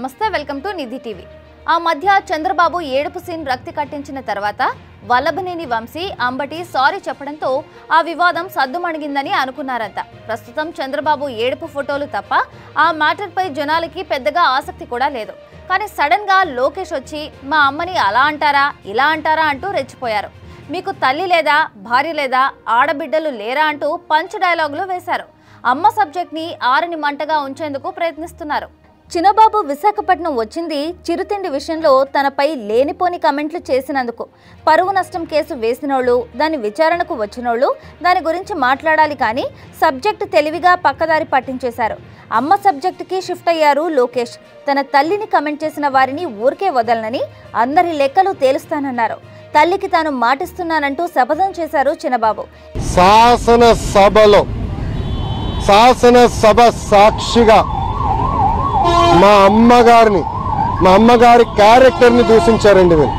నమస్తే welcome to Nidhi TV ఆ మధ్య చంద్రబాబు ఏడుపు సీన్ రక్తి కట్టించిన తర్వాత వల్లభనేని వంశీ అంబటి సారీ చెప్పడంతో ఆ వివాదం సద్దుమణిగిందని అనుకున్నారంట ప్రస్తుతం చంద్రబాబు ఏడుపు ఫోటోలు తప్ప ఆ మ్యాటర్పై జనాలకి పెద్దగా ఆసక్తి కూడా లేదు కానీ సడన్ గా లోకేష్ వచ్చి మా అమ్మని అలా అంటారా ఇలా అంటారా అంటూ రెచ్చిపోయారు మీకు తల్లి లేదా భార్య లేదా ఆడబిడ్డలు లేరా అంటూ పంచ్ డైలాగులు వేశారు అమ్మ సబ్జెక్ట్ని ఆరని మంటగా ఉంచేందుకు ప్రయత్నిస్తున్నారు చిన్నబాబు విశాఖపట్నం వచ్చింది చిరుతిండి విషయంలో తనపై లేనిపోని కమెంట్లు చేసినందుకు పరువు నష్టం కేసు వేసినోళ్ళు దాని విచారణకు వచ్చినోళ్ళు దాని గురించి మాట్లాడాలి కానీ సబ్జెక్టు తెలివిగా పక్కదారి పట్టించేశారు అమ్మ సబ్జెక్టుకి షిఫ్ట్ అయ్యారు లోకేష్ తన తల్లిని కమెంట్ చేసిన వారిని ఊరికే వదలనని అందరి లెక్కలు తేలుస్తానన్నారు తల్లికి తాను మాటిస్తున్నానంటూ శపథం చేశారు చిన్నబాబు శాసనసభలో శాసనసభ సాక్షిగా మా అమ్మగారిని మా అమ్మగారి క్యారెక్టర్ని దూషించారండి వీళ్ళు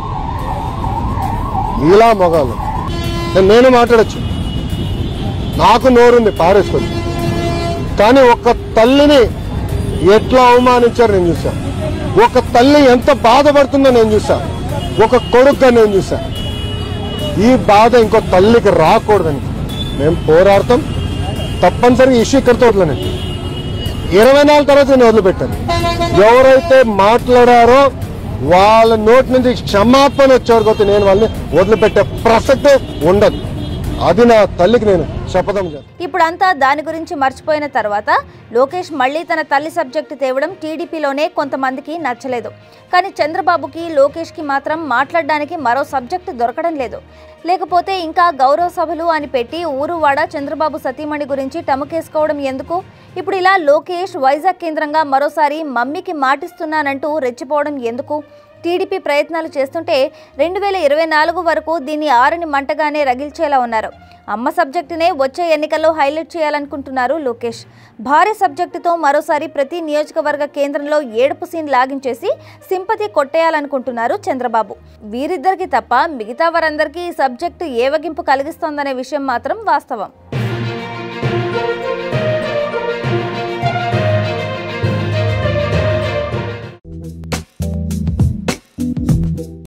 ఇలా మొగాలు నేను మాట్లాడచ్చు నాకు నోరుంది పారేసుకోవచ్చు కానీ ఒక తల్లిని ఎట్లా అవమానించారు నేను చూసా ఒక తల్లి ఎంత బాధపడుతుందో నేను చూసా ఒక కొడుకుగా నేను చూసా ఈ బాధ ఇంకో తల్లికి రాకూడదని మేము పోరాడతాం తప్పనిసరిగా ఇష్యూ ఇక్కడితో వదలనండి ఇరవై నాలుగు తర్వాత నేను వదిలిపెట్టాను ఎవరైతే మాట్లాడారో వాళ్ళ నోటి నుంచి క్షమాపణ వచ్చేవరకు నేను వాళ్ళని వదిలిపెట్టే ప్రసక్తే ఉండదు అది నా తల్లికి నేను శపథం చేస్తాను ఇప్పుడంతా దాని గురించి మర్చిపోయిన తర్వాత లోకేష్ మళ్ళీ తన తల్లి సబ్జెక్టు తేవడం టీడీపీలోనే కొంతమందికి నచ్చలేదు కానీ చంద్రబాబుకి లోకేష్కి మాత్రం మాట్లాడడానికి మరో సబ్జెక్టు దొరకడం లేదు లేకపోతే ఇంకా గౌరవ సభలు అని పెట్టి ఊరువాడ చంద్రబాబు సతీమణి గురించి టముకేసుకోవడం ఎందుకు ఇప్పుడు ఇలా లోకేష్ వైజాగ్ కేంద్రంగా మరోసారి మమ్మీకి మాటిస్తున్నానంటూ రెచ్చిపోవడం ఎందుకు టీడీపీ ప్రయత్నాలు చేస్తుంటే రెండు వేల ఇరవై నాలుగు వరకు దీన్ని ఆరని మంటగానే రగిల్చేలా ఉన్నారు అమ్మ సబ్జెక్టునే వచ్చే ఎన్నికల్లో హైలైట్ చేయాలనుకుంటున్నారు లోకేష్ భారీ సబ్జెక్టుతో మరోసారి ప్రతి నియోజకవర్గ కేంద్రంలో ఏడుపు సీన్ లాగించేసి సింపతి కొట్టేయాలనుకుంటున్నారు చంద్రబాబు వీరిద్దరికి తప్ప మిగతా వారందరికీ ఈ సబ్జెక్టు ఏవగింపు కలిగిస్తోందనే విషయం మాత్రం వాస్తవం